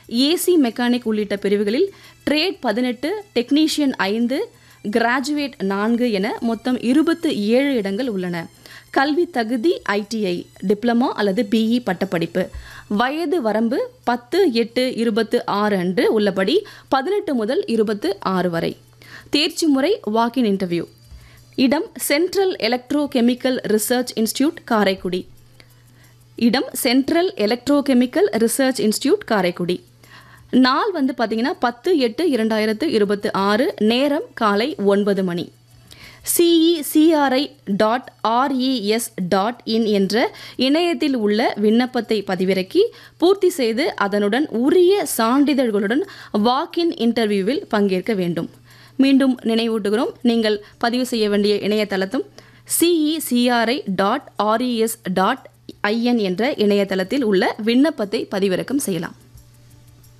AC mechanic உள்ளிட்ட பிரிவுகளில் trade பதினெட்டு டெக்னீஷியன் ஐந்து கிராஜுவேட் நான்கு என மொத்தம் இருபத்து ஏழு இடங்கள் உள்ளன கல்வி தகுதி ஐடிஐ டிப்ளமோ அல்லது பிஇ பட்டப்படிப்பு வயது வரம்பு பத்து எட்டு இருபத்து ஆறு அன்று உள்ளபடி பதினெட்டு முதல் இருபத்து ஆறு வரை தேர்ச்சி முறை வாக்கின் இன்டர்வியூ இடம் central electrochemical research institute Karaikudi இடம் central electrochemical research institute Karaikudi நாள் வந்து பார்த்தீங்கன்னா பத்து எட்டு இரண்டாயிரத்து இருபத்து ஆறு நேரம் காலை ஒன்பது மணி CECRI dot RES dot in என்ற இணையத்தில் உள்ள விண்ணப்பத்தை பதிவிறக்கி பூர்த்தி செய்து அதனுடன் உரிய சான்றிதழ்களுடன் வாக்கின் இன்டர்வியூவில் பங்கேற்க வேண்டும் மீண்டும் நினைவூட்டுகிறோம் நீங்கள் பதிவு செய்ய வேண்டிய இணையதளத்தும் CECRI dot RES dot IN என்ற இணையதளத்தில் உள்ள விண்ணப்பத்தை பதிவிறக்கம் செய்யலாம்